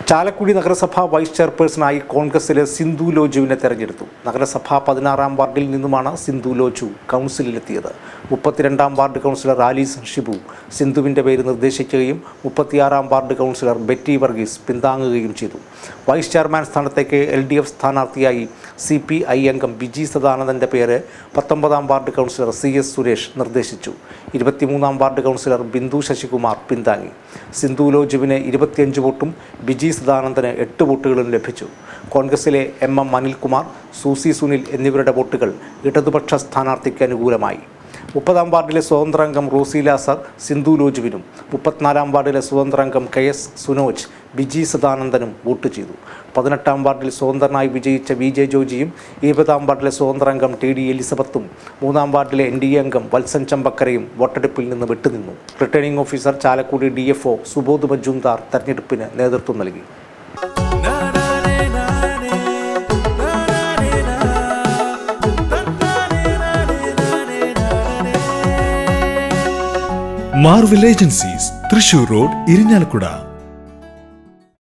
ചാലക്കുടി നഗരസഭ വൈസ് ചെയർപേഴ്സണായി കോൺഗ്രസിലെ സിന്ധു ലോജുവിനെ തെരഞ്ഞെടുത്തു നഗരസഭ പതിനാറാം വാർഡിൽ നിന്നുമാണ് സിന്ധു ലോജു കൗൺസിലിലെത്തിയത് മുപ്പത്തിരണ്ടാം വാർഡ് കൗൺസിലർ ആലീസ് ഷിബു സിന്ധുവിൻ്റെ പേര് നിർദ്ദേശിക്കുകയും മുപ്പത്തിയാറാം വാർഡ് കൗൺസിലർ ബെറ്റി വർഗീസ് പിന്താങ്ങുകയും ചെയ്തു വൈസ് ചെയർമാൻ സ്ഥാനത്തേക്ക് എൽ ഡി എഫ് സ്ഥാനാർത്ഥിയായി സി പി ഐ അംഗം വിജി സദാനന്ദൻ്റെ പേര് പത്തൊമ്പതാം ward councillor C S Suresh നിർദ്ദേശിച്ചു ഇരുപത്തിമൂന്നാം വാർഡ് കൗൺസിലർ ബിന്ദു ശശികുമാർ പിന്താങ്ങി സിന്ധു ലോജുവിന് ഇരുപത്തിയഞ്ച് വോട്ടും ബിജി സദാനന്ദന് എട്ട് വോട്ടുകളും ലഭിച്ചു കോൺഗ്രസിലെ M M Anilkumar Susie Sunil എന്നിവരുടെ വോട്ടുകൾ ഇടതുപക്ഷ സ്ഥാനാർത്ഥിക്ക് അനുകൂലമായി മുപ്പതാം വാർഡിലെ സ്വതന്ത്രാംഗം റോസീല സർ സിന്ധു ലോജുവിനും മുപ്പത്തിനാലാം വാർഡിലെ സ്വതന്ത്രാംഗം കെ എസ് സുനോജ് ബിജി സദാനന്ദനും വോട്ട് ചെയ്തു പതിനെട്ടാം വാർഡിൽ സ്വതന്ത്രനായി വിജയിച്ച വി ജെ ജോജിയും ഇരുപതാം വാർഡിലെ സ്വതന്ത്രാംഗം ടി ഡി എലിസബത്തും മൂന്നാം വാർഡിലെ എൻ ഡി എ അംഗം വത്സൻ ചമ്പക്കരയും വോട്ടെടുപ്പിൽ നിന്ന് വിട്ടുനിന്നു returning officer Chalakudy D F O Subodh Majumdar തെരഞ്ഞെടുപ്പിന് നേതൃത്വം നൽകി Marvel agencies Thrissur road Irinjalakuda